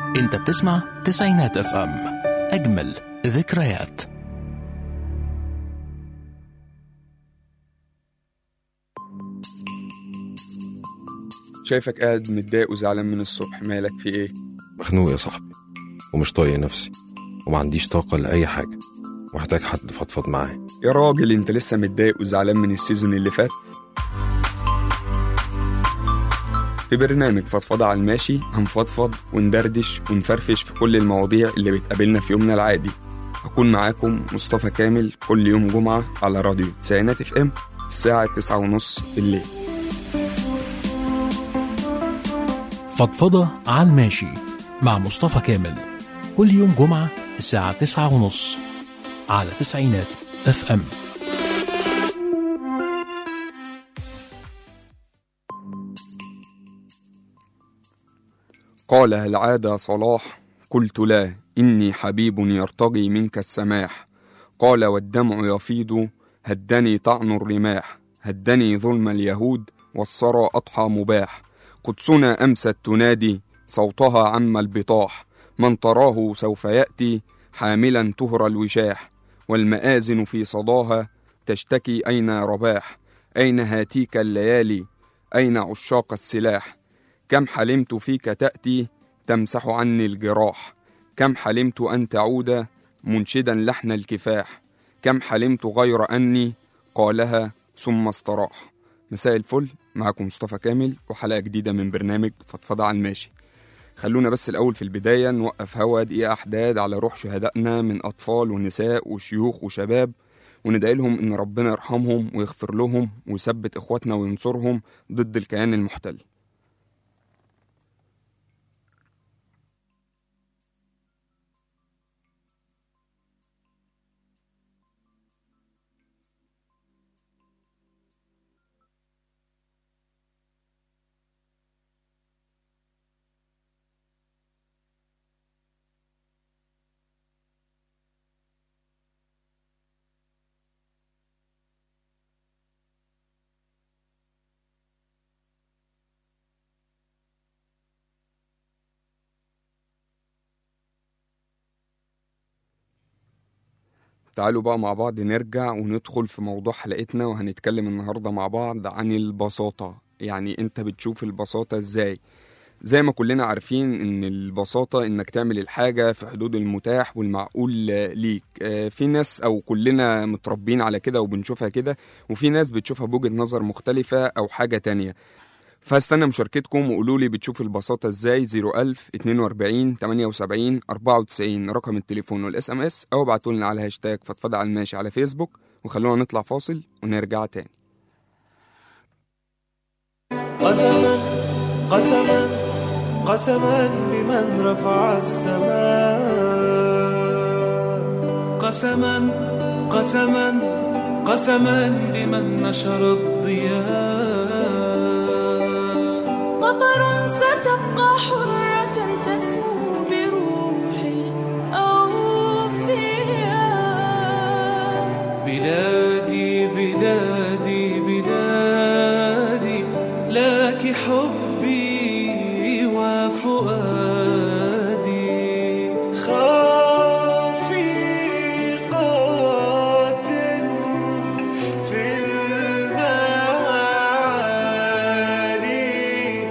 انت بتسمع تسعينات اف ام اجمل ذكريات شايفك قاعد متضايق وزعلان من الصبح مالك في ايه مخنوق يا صاحبي ومش طايق نفسي وما عنديش طاقة لأي حاجة ومحتاج حد فضفض معاه يا راجل انت لسه متضايق وزعلان من السيزون اللي فات في برنامج فضفضة على الماشي هنفضفض وندردش ونفرفش في كل المواضيع اللي بتقابلنا في يومنا العادي هكون معاكم مصطفى كامل كل يوم جمعة على راديو تسعينات اف ام الساعة تسعة ونص بالليل فضفضة على الماشي مع مصطفى كامل كل يوم جمعة الساعة تسعة ونص على تسعينات اف ام قال هل عاد صلاح قلت لا إني حبيب يرتجي منك السماح قال والدمع يفيض هدني طعن الرماح هدني ظلم اليهود والثرى أضحى مباح قدسنا أمست تنادي صوتها عم البطاح من تراه سوف يأتي حاملا تهر الوشاح والمآذن في صداها تشتكي أين رباح أين هاتيك الليالي أين عشاق السلاح كم حلمت فيك تأتي تمسح عني الجراح كم حلمت أن تعود منشدا لحن الكفاح كم حلمت غير أني قالها ثم استراح مساء الفل معكم مصطفى كامل وحلقة جديدة من برنامج فضفضة على الماشي خلونا بس الأول في البداية نوقف هوا دقيقة أحداد على روح شهدائنا من أطفال ونساء وشيوخ وشباب وندعي لهم إن ربنا يرحمهم ويغفر لهم ويثبت إخواتنا وينصرهم ضد الكيان المحتل تعالوا بقى مع بعض نرجع وندخل في موضوع حلقتنا وهنتكلم النهاردة مع بعض عن البساطة يعني انت بتشوف البساطة ازاي زي ما كلنا عارفين ان البساطة انك تعمل الحاجة في حدود المتاح والمعقول ليك آه، في ناس او كلنا متربين على كده وبنشوفها كده وفي ناس بتشوفها بوجهة نظر مختلفة او حاجة تانية فاستنى مشاركتكم وقولوا لي بتشوف البساطة ازاي 01000 42 78 94 رقم التليفون والاس ام اس او ابعتوا لنا على هاشتاج فضفضة على الماشي على فيسبوك وخلونا نطلع فاصل ونرجع تاني قسما قسما قسما بمن رفع السماء قسما قسما قسما بمن نشر الضياء قطر ستبقى حرة تسمو بروح الأوفياء بلادي بلادي بلادي لك حبي وفؤادي خافقات في المعالي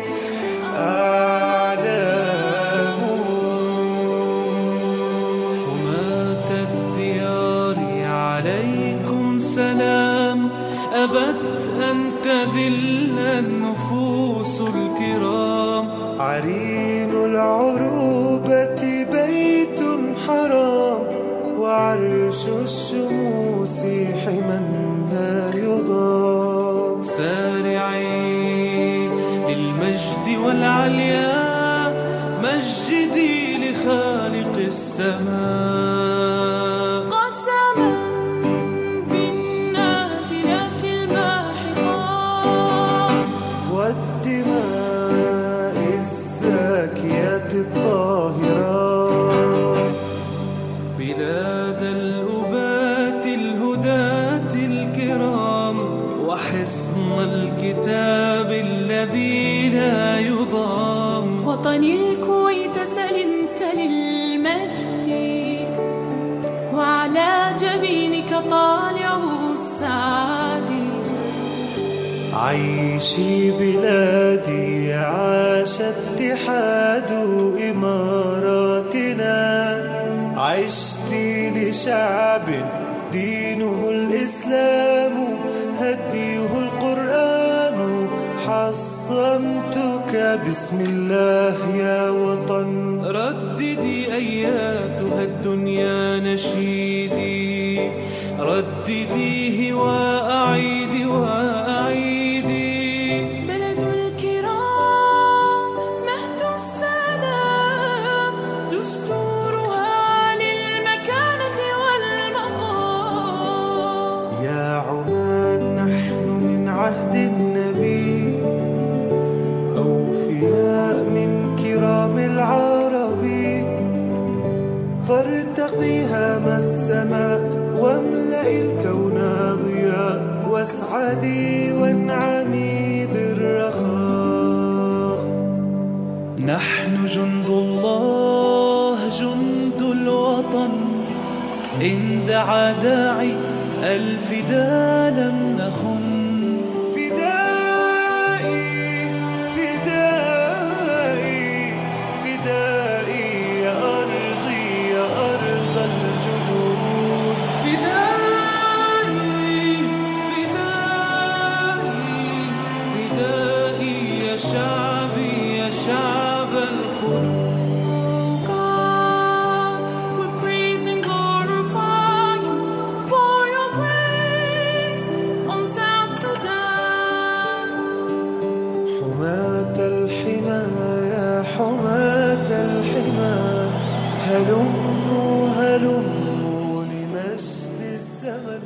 أعلام حماة الديار عليكم سلام أبت أن تذل النفوس الكرام عرين العروبة بيت حرام وعرش الشموس حما لا يضام سارعي للمجد والعليا مجدي لخالق السماء قسما بالنازلات الماحقات والدماء الزاكية الطاهرات بلاد الأبات الهداة الكرام وحصن الكتاب الذي لا يضام وطني الكويت سلمت عيشي بلادي عاش اتحاد إماراتنا عشت لشعب دينه الإسلام هديه القرآن حصنتك بسم الله يا وطن رددي أياتها الدنيا نشيدي ردديه وأعيدي وأعيدي بلد الكرام مهد السلام دستورها للمكانة والمقام يا عمان نحن من عهد النبي أوفياء من كرام العرب فارتقي هام السماء واملأ الكون ضياء واسعدي وانعمي بالرخاء نحن جند الله جند الوطن إن دعا داعي الفدا لم نخن فدائي فدائي فدائي يا أرضي يا أرض الجدود فدائي فدائي فدائي يا شعبي يا شعب الخلود God, we praise and glorify you for your grace on South Sudan. حماة الحمى يا حماة الحمى هلموا هلموا لمجد الزمن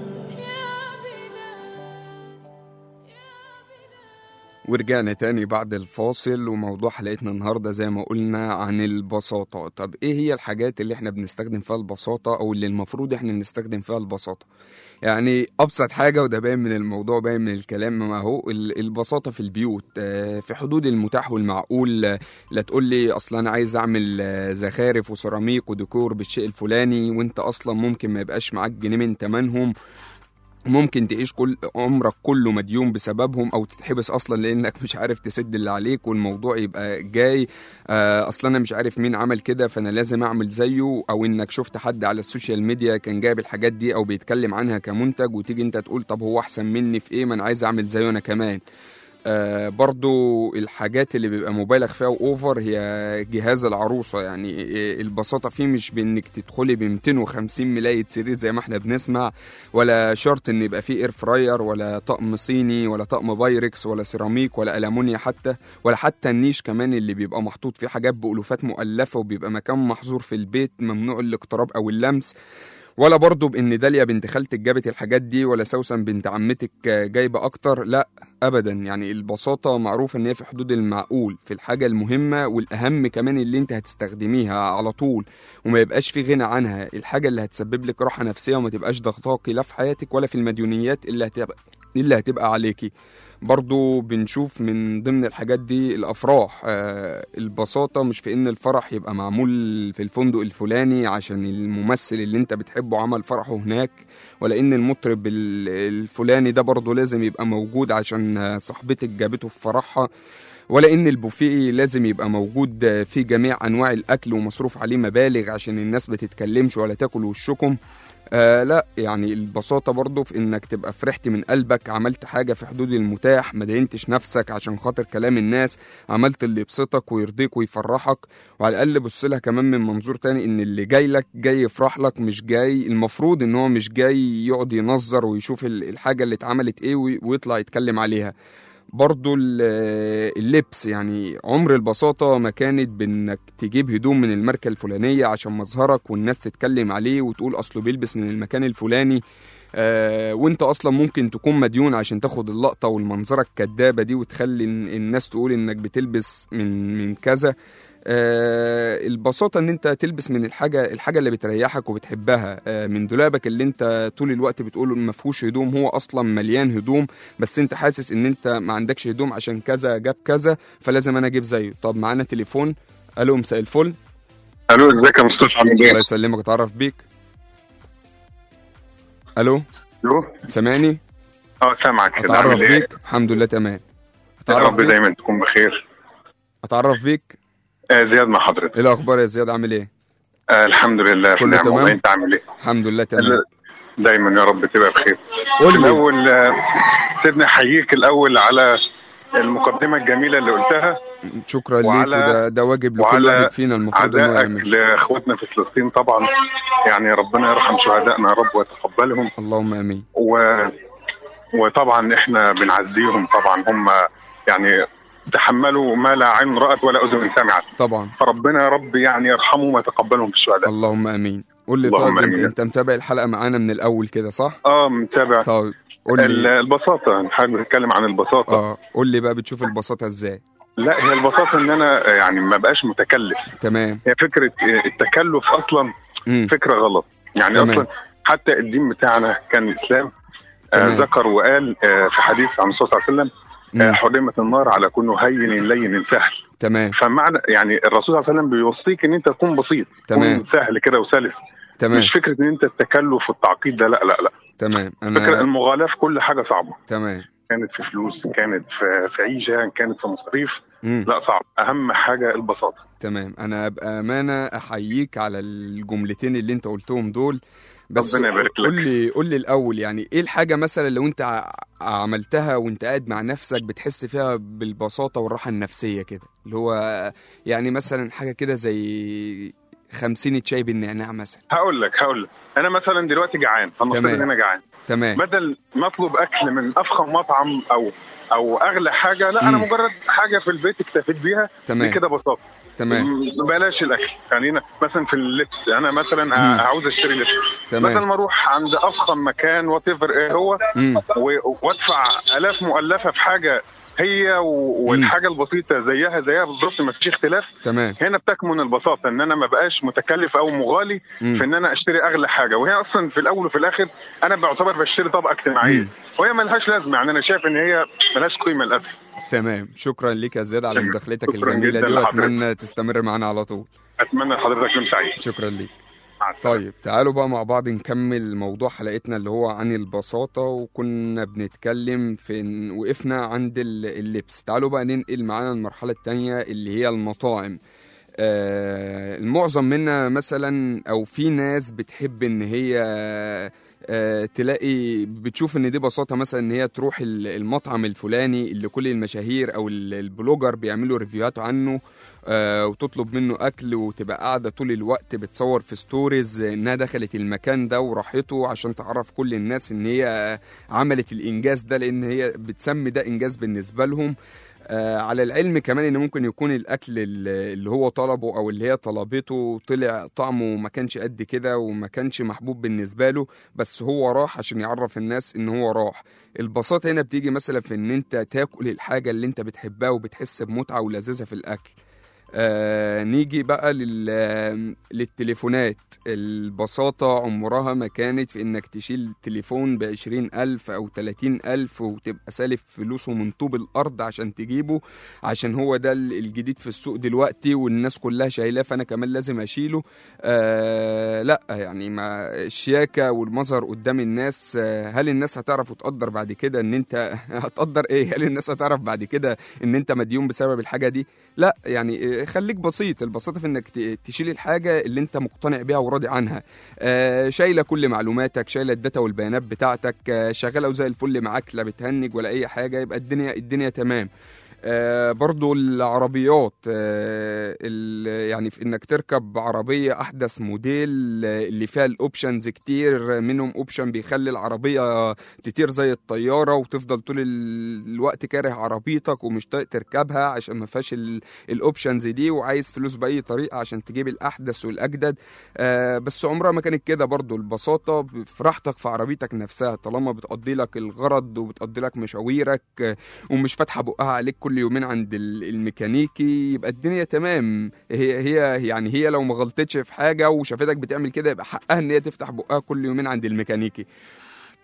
ورجعنا تاني بعد الفاصل وموضوع حلقتنا النهارده زي ما قلنا عن البساطة طب ايه هي الحاجات اللي احنا بنستخدم فيها البساطة او اللي المفروض احنا نستخدم فيها البساطة يعني ابسط حاجة وده باين من الموضوع باين من الكلام ما هو ال- البساطة في البيوت آه، في حدود المتاح والمعقول آه، لا تقول لي اصلا انا عايز اعمل آه، زخارف وسيراميك وديكور بالشيء الفلاني وانت اصلا ممكن ما يبقاش معاك جنيه من تمنهم ممكن تعيش كل عمرك كله مديون بسببهم او تتحبس اصلا لانك مش عارف تسد اللي عليك والموضوع يبقى جاي آه اصلا انا مش عارف مين عمل كده فانا لازم اعمل زيه او انك شفت حد على السوشيال ميديا كان جايب الحاجات دي او بيتكلم عنها كمنتج وتيجي انت تقول طب هو احسن مني في ايه ما انا عايز اعمل زيه انا كمان آه برضو الحاجات اللي بيبقى مبالغ فيها واوفر هي جهاز العروسه يعني آه، البساطه فيه مش بانك تدخلي ب 250 ملايه سرير زي ما احنا بنسمع ولا شرط ان يبقى فيه اير فراير ولا طقم صيني ولا طقم بايركس ولا سيراميك ولا المونيا حتى ولا حتى النيش كمان اللي بيبقى محطوط فيه حاجات بالوفات مؤلفه وبيبقى مكان محظور في البيت ممنوع الاقتراب او اللمس ولا برضه بان داليا بنت خالتك جابت الحاجات دي ولا سوسن بنت عمتك جايبه اكتر لا ابدا يعني البساطه معروفه ان هي في حدود المعقول في الحاجه المهمه والاهم كمان اللي انت هتستخدميها على طول وما يبقاش في غنى عنها الحاجه اللي هتسبب لك راحه نفسيه وما تبقاش ضغطاكي لا في حياتك ولا في المديونيات اللي هتبقى اللي هتبقى عليكي برضو بنشوف من ضمن الحاجات دي الافراح آه البساطه مش في ان الفرح يبقى معمول في الفندق الفلاني عشان الممثل اللي انت بتحبه عمل فرحه هناك ولا ان المطرب ال- الفلاني ده برضو لازم يبقى موجود عشان آه، صاحبتك جابته في فرحها ولا ان البوفيه لازم يبقى موجود في جميع انواع الاكل ومصروف عليه مبالغ عشان الناس بتتكلمش ولا تاكل وشكم آه لا يعني البساطة برضو في انك تبقى فرحت من قلبك عملت حاجة في حدود المتاح ما دينتش نفسك عشان خاطر كلام الناس عملت اللي يبسطك ويرضيك ويفرحك وعلى الاقل بص لها كمان من منظور تاني ان اللي جاي لك جاي يفرح لك مش جاي المفروض ان هو مش جاي يقعد ينظر ويشوف ال- الحاجة اللي اتعملت ايه وي- ويطلع يتكلم عليها برضو ال- اللبس يعني عمر البساطة ما كانت بانك تجيب هدوم من الماركة الفلانية عشان مظهرك والناس تتكلم عليه وتقول اصله بيلبس من المكان الفلاني آه وانت اصلا ممكن تكون مديون عشان تاخد اللقطة والمنظرة الكدابة دي وتخلي الن- الناس تقول انك بتلبس من من كذا آه البساطة ان انت تلبس من الحاجة الحاجة اللي بتريحك وبتحبها آه من دولابك اللي انت طول الوقت بتقول ما فيهوش هدوم هو اصلا مليان هدوم بس انت حاسس ان انت ما عندكش هدوم عشان كذا جاب كذا فلازم انا اجيب زيه طب معانا تليفون الو مساء الفل الو ازيك يا مصطفى عامل الله ايه؟ يسلمك اتعرف بيك الو الو سامعني اه سامعك كده اتعرف عامل ايه بيك الحمد لله تمام يا اتعرف رب بيك دايما تكون بخير اتعرف بيك آه زياد مع حضرتك ايه الاخبار يا زياد عامل ايه آه الحمد لله في كله نعمة تمام؟ والله انت عامل ايه الحمد لله تمام دايما يا رب تبقى بخير قول لي الاول آه، سيبني احييك الاول على المقدمه الجميله اللي قلتها شكرا ليك وعلى- وده ده واجب لكل وعلى واحد فينا المفروض انه عزائك يعمل لاخواتنا في فلسطين طبعا يعني ربنا يرحم شهدائنا يا رب ويتقبلهم اللهم امين و... وطبعا احنا بنعزيهم طبعا هم يعني تحملوا ما لا عين رأت ولا أذن سمعت طبعا فربنا يا رب يعني يرحمهم ويتقبلهم في الشهداء اللهم امين قول لي اللهم طيب انت, آمين. انت متابع الحلقه معانا من الاول كده صح اه متابع طيب قول ال- لي البساطة حابب نتكلم عن البساطة اه قول لي بقى بتشوف البساطه ازاي لا هي البساطة ان انا يعني ما بقاش متكلف تمام هي فكرة التكلف اصلا امم فكرة غلط يعني تمام. اصلا حتى الدين بتاعنا كان الاسلام آه تمام. ذكر وقال آه في حديث عن الرسول صلى الله عليه وسلم آه مم. حرمت النار على كل هين لين سهل تمام فمعنى يعني الرسول صلى الله عليه وسلم بيوصيك ان انت تكون بسيط تمام. تكون سهل كده وسلس تمام مش فكره ان انت التكلف والتعقيد ده لا لا لا تمام فكره انا المغالاه في كل حاجه صعبه تمام كانت في فلوس كانت في في عيشه كانت في مصاريف مم. لا صعب اهم حاجه البساطه تمام انا بامانه احييك على الجملتين اللي انت قلتهم دول بس ربنا يبارك لك. قول لي قول لي الاول يعني ايه الحاجه مثلا لو انت ع- عملتها وانت قاعد مع نفسك بتحس فيها بالبساطه والراحه النفسيه كده اللي هو يعني مثلا حاجه كده زي خمسين شاي بالنعناع مثلا هقول لك هقول لك انا مثلا دلوقتي جعان فنفترض تمام. ان انا جعان تمام بدل ما اطلب اكل من افخم مطعم او او اغلى حاجه لا انا مم. مجرد حاجه في البيت اكتفيت بيها دي تمام كده بساطه تمام م- بلاش الاكل خلينا مثلا في اللبس انا مثلا مم. ه- عاوز اشتري لبس بدل تمام ما اروح عند افخم مكان وات ايفر ايه هو مم. و- وادفع الاف مؤلفه في حاجه هي و- والحاجه البسيطه زيها زيها بالظبط ما فيش اختلاف تمام هنا بتكمن البساطه ان انا ما بقاش متكلف او مغالي مم. في ان انا اشتري اغلى حاجه وهي اصلا في الاول وفي الاخر انا بعتبر بشتري طبقه اجتماعيه مم. وهي ملهاش لازمه يعني انا شايف ان هي ملهاش قيمه للاسف تمام شكرا لك يا زياد على تمام. مداخلتك شكراً الجميله جداً دي لحضرتك. واتمنى تستمر معانا على طول اتمنى لحضرتك يوم سعيد شكرا ليك مع السلامه طيب تعالوا بقى مع بعض نكمل موضوع حلقتنا اللي هو عن البساطة وكنا بنتكلم في إن وقفنا عند ال- اللبس تعالوا بقى ننقل معانا المرحلة التانية اللي هي المطاعم آه المعظم منا مثلا او في ناس بتحب ان هي آه تلاقي بتشوف ان دي بساطه مثلا ان هي تروح ال- المطعم الفلاني اللي كل المشاهير او ال- البلوجر بيعملوا ريفيوهات عنه آه وتطلب منه اكل وتبقى قاعده طول الوقت بتصور في ستوريز انها دخلت المكان ده وراحته عشان تعرف كل الناس ان هي عملت الانجاز ده لان هي بتسمي ده انجاز بالنسبه لهم آه على العلم كمان ان ممكن يكون الاكل ال- اللي هو طلبه او اللي هي طلبته طلع طعمه ما كانش قد كده وما كانش محبوب بالنسبه له بس هو راح عشان يعرف الناس ان هو راح البساطه هنا بتيجي مثلا في ان انت تاكل الحاجه اللي انت بتحبها وبتحس بمتعه ولذاذه في الاكل آه نيجي بقى لل... للتليفونات البساطة عمرها ما كانت في انك تشيل تليفون بعشرين ألف أو تلاتين ألف وتبقى سالف فلوسه من طوب الأرض عشان تجيبه عشان هو ده ال- الجديد في السوق دلوقتي والناس كلها شايلاه فأنا كمان لازم أشيله آه لا يعني ما الشياكة والمظهر قدام الناس آه هل الناس هتعرف وتقدر بعد كده ان انت هتقدر ايه هل الناس هتعرف بعد كده ان انت مديون بسبب الحاجة دي لا يعني آه، خليك بسيط البساطه في انك ت- تشيل الحاجه اللي انت مقتنع بيها وراضي عنها آه، شايله كل معلوماتك شايله الداتا والبيانات بتاعتك آه، شغاله وزي الفل معاك لا بتهنج ولا اي حاجه يبقى الدنيا الدنيا تمام آه برضو العربيات آه ال- يعني في انك تركب عربية احدث موديل آه، اللي فيها الاوبشنز كتير منهم اوبشن بيخلي العربية تطير زي الطيارة وتفضل طول ال- الوقت كاره عربيتك ومش طايق تركبها عشان ما فيهاش ال- الاوبشنز دي وعايز فلوس باي طريقة عشان تجيب الاحدث والاجدد آه بس عمرها ما كانت كده برضو البساطة في راحتك في عربيتك نفسها طالما بتقضي لك الغرض وبتقضي لك مشاويرك آه، ومش فاتحه بقها عليك كل يومين عند ال- الميكانيكي يبقى الدنيا تمام هي هي يعني هي لو ما غلطتش في حاجه وشافتك بتعمل كده يبقى حقها ان هي تفتح بقها كل يومين عند الميكانيكي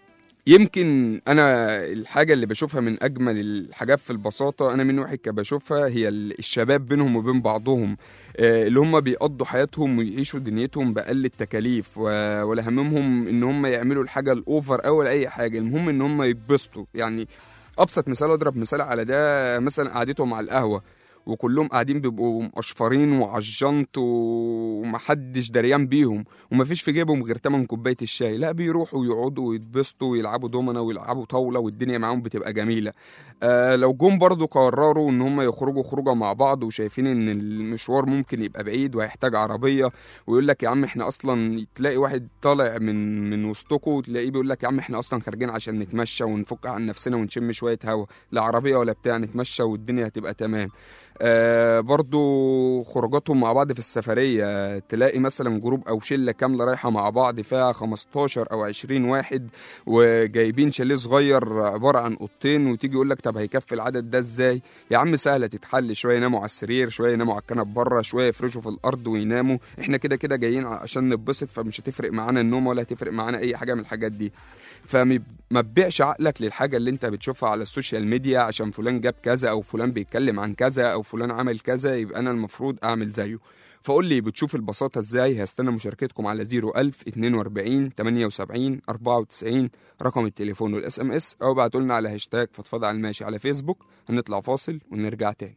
يمكن انا الحاجه اللي بشوفها من اجمل الحاجات في البساطه انا من واحد كبشوفها هي ال- الشباب بينهم وبين بعضهم آه، اللي هم بيقضوا حياتهم ويعيشوا دنيتهم باقل التكاليف و- ولا هممهم ان هم يعملوا الحاجه الاوفر او ولا اي حاجه المهم ان هم يتبسطوا يعني ابسط مثال اضرب مثال على ده مثلا قعدتهم على القهوه وكلهم قاعدين بيبقوا مقشفرين وعلى الجنط ومحدش دريان بيهم ومفيش في جيبهم غير تمن كوبايه الشاي لا بيروحوا ويقعدوا ويتبسطوا ويلعبوا دومنا ويلعبوا طاوله والدنيا معاهم بتبقى جميله آه لو جم برضو قرروا ان هم يخرجوا خروجه مع بعض وشايفين ان المشوار ممكن يبقى بعيد وهيحتاج عربيه ويقول لك يا عم احنا اصلا تلاقي واحد طالع من من وسطكم تلاقيه بيقول لك يا عم احنا اصلا خارجين عشان نتمشى ونفك عن نفسنا ونشم شويه هوا لا عربيه ولا بتاع نتمشى والدنيا هتبقى تمام آه برضو خروجاتهم مع بعض في السفرية تلاقي مثلا جروب أو شلة كاملة رايحة مع بعض فيها 15 أو 20 واحد وجايبين شاليه صغير عبارة عن أوضتين وتيجي يقول لك طب هيكفي العدد ده إزاي؟ يا عم سهلة تتحل شوية يناموا على السرير شوية يناموا على الكنب بره شوية يفرشوا في الأرض ويناموا إحنا كده كده جايين عشان نتبسط فمش هتفرق معانا النوم ولا هتفرق معانا أي حاجة من الحاجات دي فما تبيعش عقلك للحاجة اللي انت بتشوفها على السوشيال ميديا عشان فلان جاب كذا او فلان بيتكلم عن كذا او فلان عمل كذا يبقى انا المفروض اعمل زيه فقول لي بتشوف البساطة ازاي هستنى مشاركتكم على 01000 42 78 94 رقم التليفون والاس ام اس او ابعتوا لنا على هاشتاج فضفضة على الماشي على فيسبوك هنطلع فاصل ونرجع تاني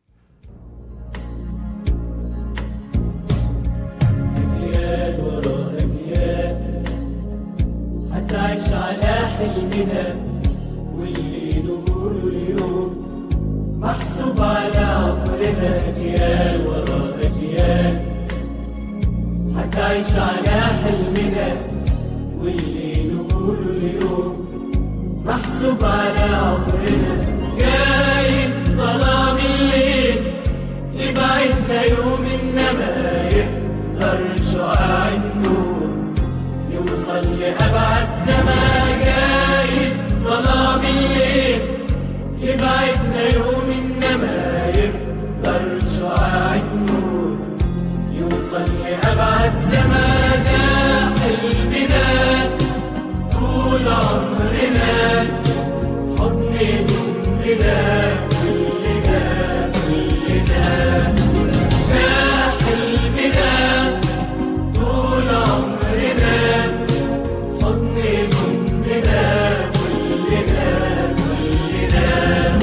هتعيش على حلمنا واللي نقوله اليوم محسوب على عمرنا أجيال ورا أجيال هتعيش على حلمنا واللي نقوله اليوم محسوب على عمرنا جايز ظلام الليل يبعدنا يوم إنما يقدر شعاع النور يوصل لأبعد زمان جايز ظلام الليل يبعدنا يوم إنما يقدر شعاع النور يوصل لأبعد زمان ده حلمنا طول عمرنا حضن ضمنا كلنا كلنا ده حلمنا طول عمرنا حضن ضمنا كلنا كلنا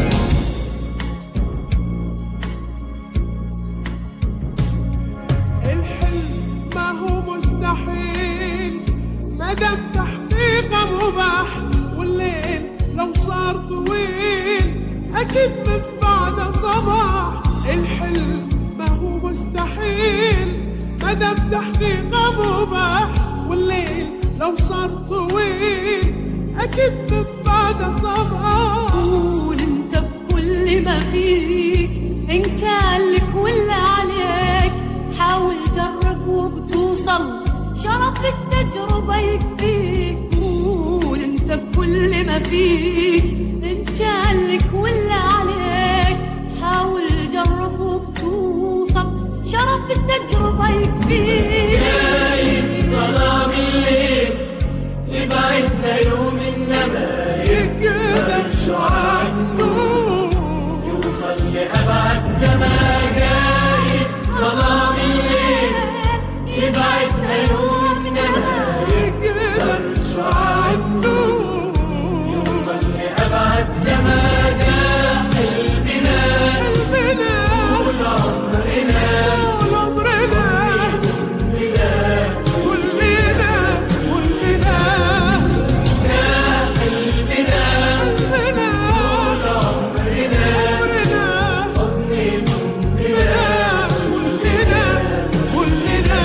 الحلم ما هو مستحيل ما دام تحقيقه مباح والليل لو صار طويل اكيد من بعد صباح الحلم ما هو مستحيل ما دام تحقيقه مباح والليل لو صار طويل اكيد من بعد صباح قول انت بكل ما فيك ان كان لك ولا عليك حاول جرب وبتوصل شرف التجربة يكفيك قول انت بكل ما فيك ان كان لك ولا عليك حاول جرب وبتوصل شرف التجربة يكفيك جايز ظلام الليل يبعدنا يوم إنما يقدر شعاع النور يوصل لأبعد زمان جايز ظلام الليل يبعدنا يوم إنما يقدر شعاع النور يوصل لأبعد زمان حلمنا حلمنا طول عمرنا طول عمرنا كلنا كلنا كلنا حلمنا حلمنا طول عمرنا عمرنا حضن ضمنا كلنا كلنا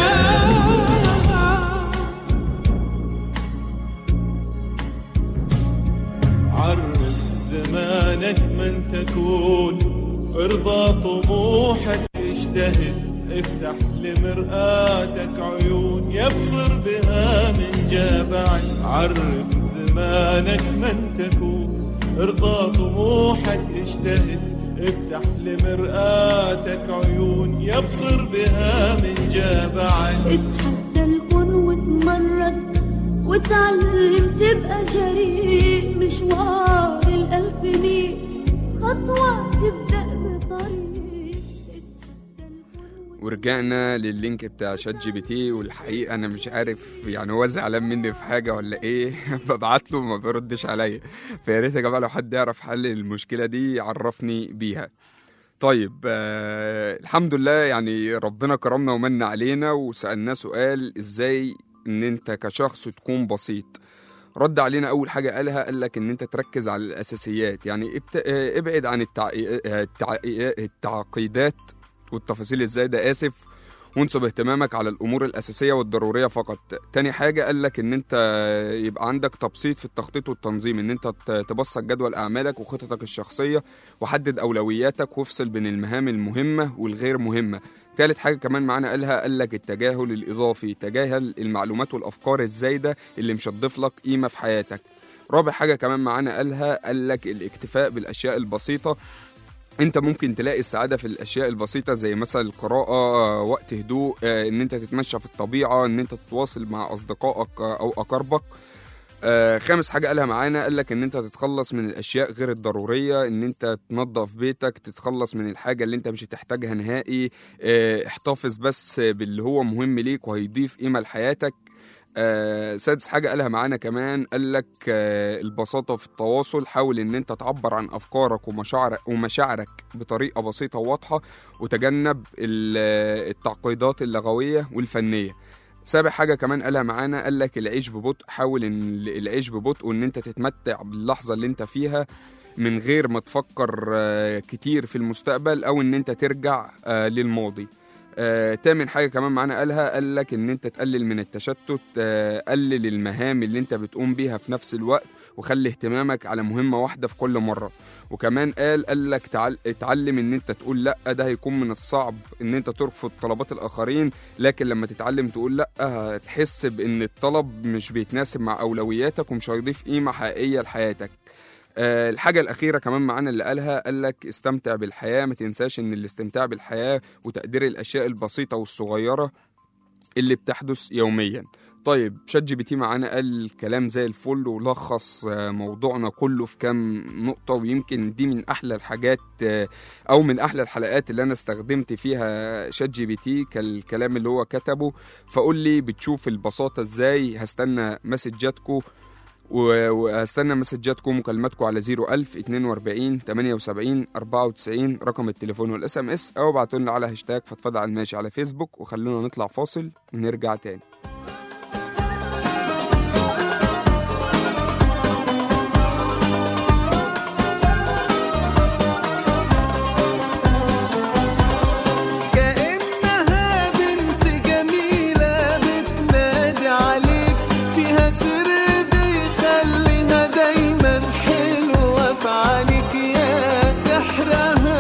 عرف زمانك من تكون ارضى طموحك اجتهد افتح لمرآتك عيون يبصر بها من جابعك عرف زمانك من تكون ارضى طموحك اجتهد افتح لمرآتك عيون يبصر بها من جابعك اتحدى الكون واتمرد وتعلم تبقى جريء مشوار الألف ميل خطوة تبدأ بطريق ورجعنا لللينك بتاع شات جي بي تي والحقيقه انا مش عارف يعني هو زعلان مني في حاجه ولا ايه ببعت له ما بيردش عليا فيا ريت يا جماعه لو حد يعرف حل المشكله دي يعرفني بيها طيب آه الحمد لله يعني ربنا كرمنا ومن علينا وسالناه سؤال ازاي ان انت كشخص تكون بسيط رد علينا اول حاجه قالها قال لك ان انت تركز على الاساسيات يعني ابت... آه، ابعد عن التع... آه، التع... التعقيدات والتفاصيل الزايده اسف وانصب اهتمامك على الامور الاساسيه والضروريه فقط تاني حاجه قال لك ان انت يبقى عندك تبسيط في التخطيط والتنظيم ان انت ت- تبسط جدول اعمالك وخططك الشخصيه وحدد اولوياتك وافصل بين المهام المهمه والغير مهمه تالت حاجة كمان معانا قالها قال لك التجاهل الإضافي تجاهل المعلومات والأفكار الزايدة اللي مش هتضيف لك قيمة في حياتك رابع حاجة كمان معانا قالها قال لك الاكتفاء بالأشياء البسيطة انت ممكن تلاقي السعادة في الأشياء البسيطة زي مثلا القراءة آه، وقت هدوء آه، ان انت تتمشى في الطبيعة ان انت تتواصل مع أصدقائك آه، أو أقاربك آه، خامس حاجة قالها معانا قال لك ان انت تتخلص من الاشياء غير الضرورية ان انت تنظف بيتك تتخلص من الحاجة اللي انت مش هتحتاجها نهائي آه، احتفظ بس باللي هو مهم ليك وهيضيف قيمة لحياتك آه، سادس حاجة قالها معانا كمان قال لك آه، البساطة في التواصل حاول ان انت تعبر عن افكارك ومشاعرك ومشاعرك بطريقة بسيطة وواضحة وتجنب ال- التعقيدات اللغوية والفنية سابع حاجة كمان قالها معانا قال لك العيش ببطء حاول ان العيش ببطء وان انت تتمتع باللحظة اللي انت فيها من غير ما تفكر آه، كتير في المستقبل او ان انت ترجع آه، للماضي آه، تامن حاجة كمان معانا قالها قال لك ان انت تقلل من التشتت آه، قلل المهام اللي انت بتقوم بيها في نفس الوقت وخلي اهتمامك على مهمة واحدة في كل مرة وكمان قال قال لك تعل... اتعلم ان انت تقول لا ده هيكون من الصعب ان انت ترفض طلبات الاخرين لكن لما تتعلم تقول لا هتحس بان الطلب مش بيتناسب مع اولوياتك ومش هيضيف قيمة حقيقية لحياتك آه، الحاجة الأخيرة كمان معانا اللي قالها قال لك استمتع بالحياة ما تنساش إن الاستمتاع بالحياة وتقدير الأشياء البسيطة والصغيرة اللي بتحدث يوميا طيب شات جي بي تي معانا قال كلام زي الفل ولخص آه، موضوعنا كله في كام نقطة ويمكن دي من أحلى الحاجات آه، أو من أحلى الحلقات اللي أنا استخدمت فيها شات جي بي تي كالكلام اللي هو كتبه فقول لي بتشوف البساطة إزاي هستنى مسجاتكم و- وهستنى مسجاتكم ومكالماتكم على 01000 42 78 94 رقم التليفون والاس ام اس او ابعتوا لنا على هاشتاج فضفضه على الماشي على فيسبوك وخلونا نطلع فاصل ونرجع تاني كأنها بنت جميلة بتنادي عليك فيها سر بيخليها دايما حلوة في عينيك يا سحرها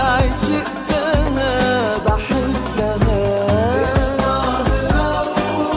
عشقتها بحبها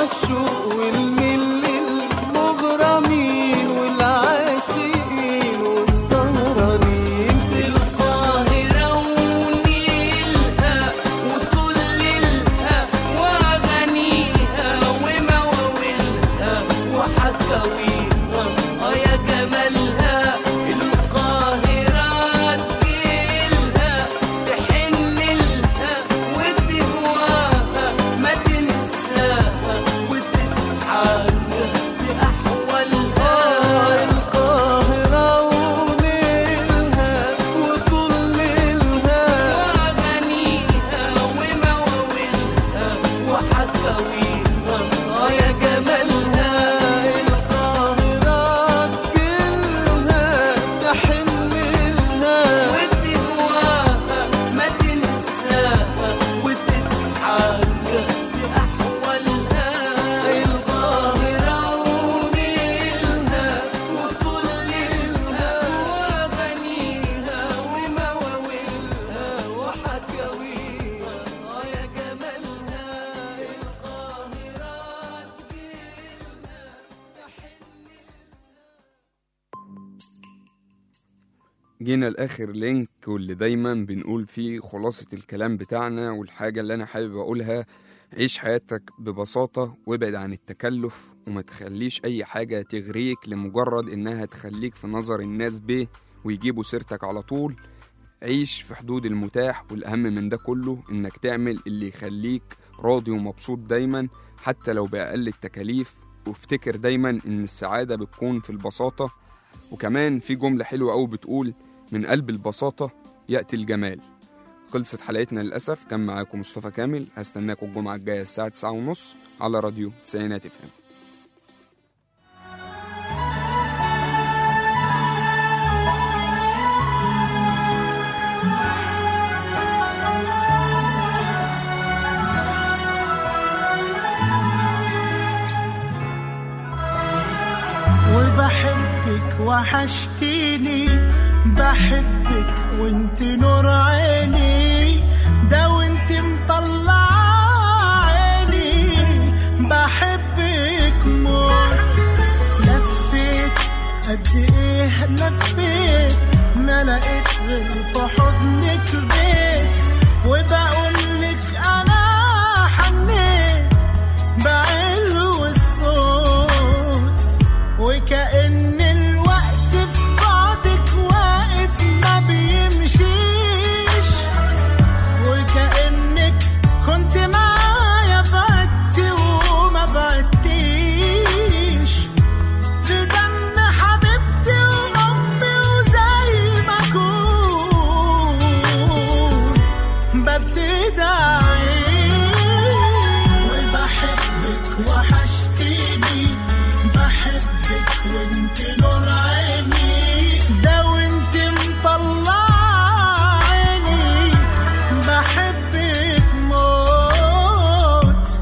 عالشوق والمل المغرمين والعاشقين والسهرانين في القاهرة ونيلها وكلها وأغانيها ومواويلها وحكاويها آه يا جمالها القاهرة تجيلها تحن لها وتهواها ما تنساها وتتحنى بأحوالها القاهرة ونيلها وكلها وأغانيها ومواويلها وحكاويها آه يا جمالها القاهرة تجيلها تحن لها وتهواها ما تنساها وتتحنى بأحوالها القاهرة ونيلها وكلها وأغانيها ومواويلها وحكاويها آه يا جمالها القاهرة جينا لاخر لينك واللي دايما بنقول فيه خلاصة الكلام بتاعنا والحاجة اللي انا حابب اقولها عيش حياتك ببساطة وابعد عن التكلف وما تخليش اي حاجة تغريك لمجرد انها تخليك في نظر الناس به ويجيبوا سيرتك على طول عيش في حدود المتاح والاهم من ده كله انك تعمل اللي يخليك راضي ومبسوط دايما حتى لو بأقل التكاليف وافتكر دايما ان السعادة بتكون في البساطة وكمان في جملة حلوة أوي بتقول من قلب البساطة يأتي الجمال خلصت حلقتنا للأسف كان معاكم مصطفى كامل هستناكم الجمعة الجاية الساعة 9 ونص على راديو تسعينات اف ام وبحبك وحشتيني بحبك وانت نور عيني ده وانت مطلع عيني بحبك موت لفيت قد ايه لفيت ما لقيت غير في حضنك بيت وبقولك انا حنيت بعلو الصوت وكأن الوقت في بعدك واقف ما بيمشيش وكأنك كنت معايا بعدت وما بعدتيش في دم حبيبتي وأمي وزي ما أكون ببتدي أعيش وبحبك وحشتيني بحبك وانت نور عيني ده وانت مطلع عيني بحبك موت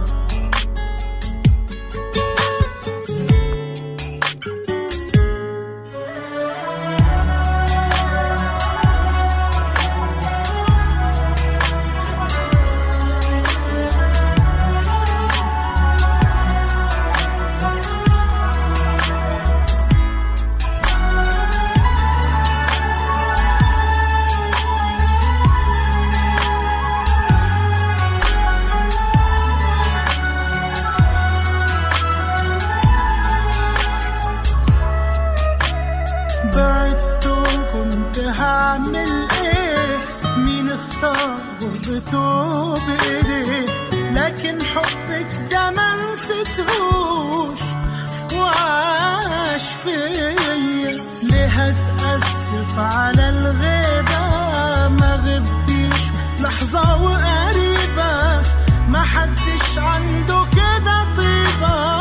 بعدت وكنت هعمل ايه مين اختار غربته بايديه لكن حبك ده ما نسيتهوش وعاش فيا ليه هتأسف على الغيبة ما غبتيش لحظة وقريبة ما حدش عنده كده طيبة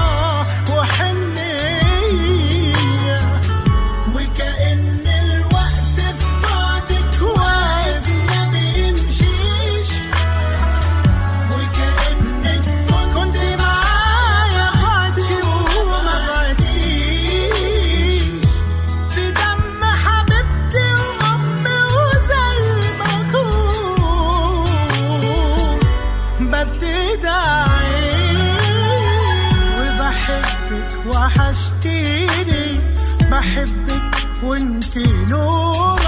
وحنية وكأن الوقت في بعدك واقف ما بيمشيش وكأنك كنت معايا بعدي وما بعديش في دم حبيبتي وحشتيني بحبك وانت نور